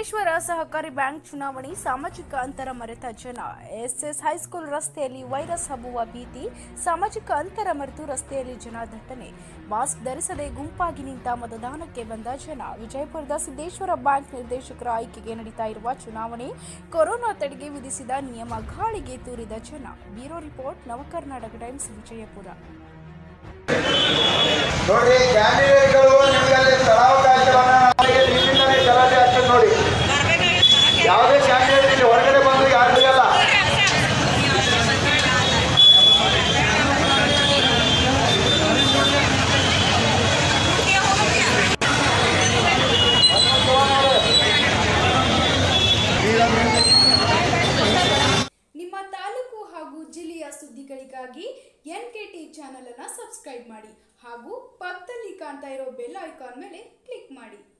ಸಿದ್ದೇಶ್ವರ ಸಹಕಾರಿ ಬ್ಯಾಂಕ್ ಚುನಾವಣೆ ಸಾಮಾಜಿಕ ಅಂತರ ಮರೆತ ಜನ ಎಸ್ಎಸ್ ಹೈಸ್ಕೂಲ್ ರಸ್ತೆಯಲ್ಲಿ ವೈರಸ್ ಹಬ್ಬುವ ಭೀತಿ ಸಾಮಾಜಿಕ ಅಂತರ ಮರೆತು ರಸ್ತೆಯಲ್ಲಿ ಜನ ದಟ್ಟಣೆ ಮಾಸ್ಕ್ ಧರಿಸದೆ ಗುಂಪಾಗಿ ನಿಂತ ಮತದಾನಕ್ಕೆ ಬಂದ ಜನ ವಿಜಯಪುರದ ಸಿದ್ದೇಶ್ವರ ಬ್ಯಾಂಕ್ ನಿರ್ದೇಶಕರ ಆಯ್ಕೆಗೆ ನಡೀತಾ ಇರುವ ಚುನಾವಣೆ ಕೊರೋನಾ ತಡೆಗೆ ವಿಧಿಸಿದ ನಿಯಮ ಗಾಳಿಗೆ ತೂರಿದ ಜನ bureau report Navakarnataka Times Vijayapura ನೋಡ್ರಿ ಕ್ಯಾಂಡಿಡೇಟ್ಗಳು ನಿಮಗಲ್ಲಿ ಸ್ಥಳಾವಕಾಶವನ್ನ ನಮಗೆ ನಿಮ್ಮಿಂದಲೇ ಗಲಾಟೆ ಆಗ್ತದೆ ನೋಡಿ ಯಾವುದೇ ಕ್ಯಾಂಡಿಡೇಟ್ ಇಲ್ಲಿ ಹೊರಗಡೆ ಬಂದು ಯಾರು ಸಿಗಲ್ಲ ನಿಮ್ಮ ತಾಲೂಕು ಹಾಗೂ ಜಿಲ್ಲೆಯ ಸುದ್ದಿಗಳಿಗಾಗಿ ಎನ್ ಕೆ ಟಿ ಚಾನಲ್ ಅನ್ನು ಸಬ್ಸ್ಕ್ರೈಬ್ ಮಾಡಿ ಹಾಗೂ ಪಕ್ಕದಲ್ಲಿ ಕಾಣ್ತಾ ಇರೋ ಬೆಲ್ ಐಕಾನ್ ಮೇಲೆ ಕ್ಲಿಕ್ ಮಾಡಿ